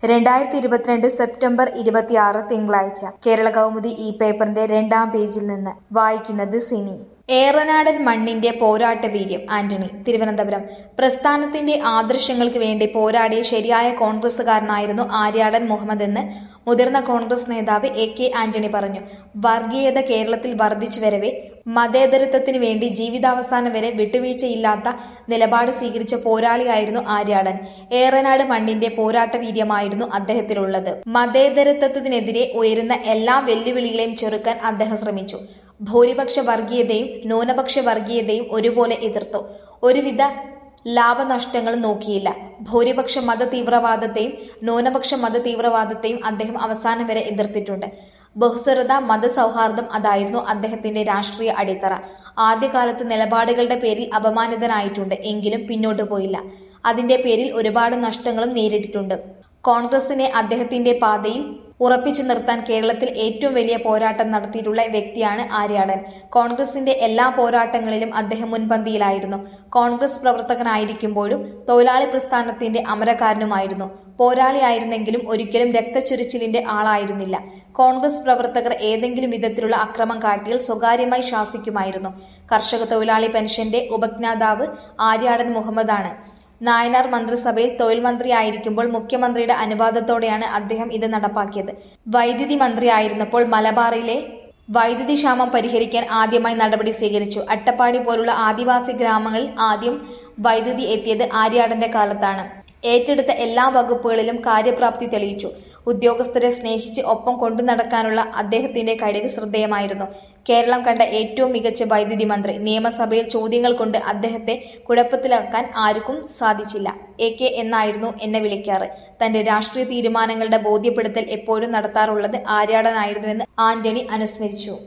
രണ്ടായിരത്തി ഇരുപത്തിരണ്ട് സെപ്റ്റംബർ ഇരുപത്തിയാറ് തിങ്കളാഴ്ച കേരള കൗമുദി ഈ പേപ്പറിന്റെ രണ്ടാം പേജിൽ നിന്ന് വായിക്കുന്നത് സിനി ഏറനാടൻ മണ്ണിന്റെ പോരാട്ട വീര്യം ആന്റണി തിരുവനന്തപുരം പ്രസ്ഥാനത്തിന്റെ ആദർശങ്ങൾക്ക് വേണ്ടി പോരാടിയ ശരിയായ കോൺഗ്രസുകാരനായിരുന്നു ആര്യാടൻ മുഹമ്മദ് എന്ന് മുതിർന്ന കോൺഗ്രസ് നേതാവ് എ കെ ആന്റണി പറഞ്ഞു വർഗീയത കേരളത്തിൽ വർദ്ധിച്ചു വരവെ മതേതരത്വത്തിന് വേണ്ടി ജീവിതാവസാനം വരെ വിട്ടുവീഴ്ചയില്ലാത്ത നിലപാട് സ്വീകരിച്ച പോരാളിയായിരുന്നു ആര്യാടൻ ഏറനാട് മണ്ണിന്റെ പോരാട്ട വീര്യമായിരുന്നു അദ്ദേഹത്തിലുള്ളത് മതേതരത്വത്തിനെതിരെ ഉയരുന്ന എല്ലാ വെല്ലുവിളികളെയും ചെറുക്കാൻ അദ്ദേഹം ശ്രമിച്ചു ഭൂരിപക്ഷ വർഗീയതയും ന്യൂനപക്ഷ വർഗീയതയും ഒരുപോലെ എതിർത്തു ഒരുവിധ ലാഭനഷ്ടങ്ങളും നോക്കിയില്ല ഭൂരിപക്ഷ മത തീവ്രവാദത്തെയും ന്യൂനപക്ഷ മത തീവ്രവാദത്തെയും അദ്ദേഹം അവസാനം വരെ എതിർത്തിട്ടുണ്ട് ബഹുസ്വരത മതസൗഹാർദ്ദം അതായിരുന്നു അദ്ദേഹത്തിന്റെ രാഷ്ട്രീയ അടിത്തറ ആദ്യകാലത്ത് നിലപാടുകളുടെ പേരിൽ അപമാനിതനായിട്ടുണ്ട് എങ്കിലും പിന്നോട്ടു പോയില്ല അതിന്റെ പേരിൽ ഒരുപാട് നഷ്ടങ്ങളും നേരിട്ടിട്ടുണ്ട് കോൺഗ്രസിനെ അദ്ദേഹത്തിന്റെ പാതയിൽ ഉറപ്പിച്ചു നിർത്താൻ കേരളത്തിൽ ഏറ്റവും വലിയ പോരാട്ടം നടത്തിയിട്ടുള്ള വ്യക്തിയാണ് ആര്യാടൻ കോൺഗ്രസിന്റെ എല്ലാ പോരാട്ടങ്ങളിലും അദ്ദേഹം മുൻപന്തിയിലായിരുന്നു കോൺഗ്രസ് പ്രവർത്തകനായിരിക്കുമ്പോഴും തൊഴിലാളി പ്രസ്ഥാനത്തിന്റെ അമരക്കാരനുമായിരുന്നു പോരാളിയായിരുന്നെങ്കിലും ഒരിക്കലും രക്തച്ചൊരിച്ചിലിന്റെ ആളായിരുന്നില്ല കോൺഗ്രസ് പ്രവർത്തകർ ഏതെങ്കിലും വിധത്തിലുള്ള അക്രമം കാട്ടിയാൽ സ്വകാര്യമായി ശാസിക്കുമായിരുന്നു കർഷക തൊഴിലാളി പെൻഷന്റെ ഉപജ്ഞാതാവ് ആര്യാടൻ മുഹമ്മദാണ് നായനാർ മന്ത്രിസഭയിൽ തൊഴിൽ മന്ത്രിയായിരിക്കുമ്പോൾ മുഖ്യമന്ത്രിയുടെ അനുവാദത്തോടെയാണ് അദ്ദേഹം ഇത് നടപ്പാക്കിയത് വൈദ്യുതി മന്ത്രിയായിരുന്നപ്പോൾ മലബാറിലെ വൈദ്യുതി ക്ഷാമം പരിഹരിക്കാൻ ആദ്യമായി നടപടി സ്വീകരിച്ചു അട്ടപ്പാടി പോലുള്ള ആദിവാസി ഗ്രാമങ്ങളിൽ ആദ്യം വൈദ്യുതി എത്തിയത് ആര്യാടന്റെ കാലത്താണ് ഏറ്റെടുത്ത എല്ലാ വകുപ്പുകളിലും കാര്യപ്രാപ്തി തെളിയിച്ചു ഉദ്യോഗസ്ഥരെ സ്നേഹിച്ച് ഒപ്പം കൊണ്ടു നടക്കാനുള്ള അദ്ദേഹത്തിന്റെ കഴിവ് ശ്രദ്ധേയമായിരുന്നു കേരളം കണ്ട ഏറ്റവും മികച്ച വൈദ്യുതി മന്ത്രി നിയമസഭയിൽ ചോദ്യങ്ങൾ കൊണ്ട് അദ്ദേഹത്തെ കുഴപ്പത്തിലാക്കാൻ ആർക്കും സാധിച്ചില്ല എ കെ എന്നായിരുന്നു എന്നെ വിളിക്കാറ് തന്റെ രാഷ്ട്രീയ തീരുമാനങ്ങളുടെ ബോധ്യപ്പെടുത്തൽ എപ്പോഴും നടത്താറുള്ളത് ആര്യാടനായിരുന്നുവെന്ന് ആന്റണി അനുസ്മരിച്ചു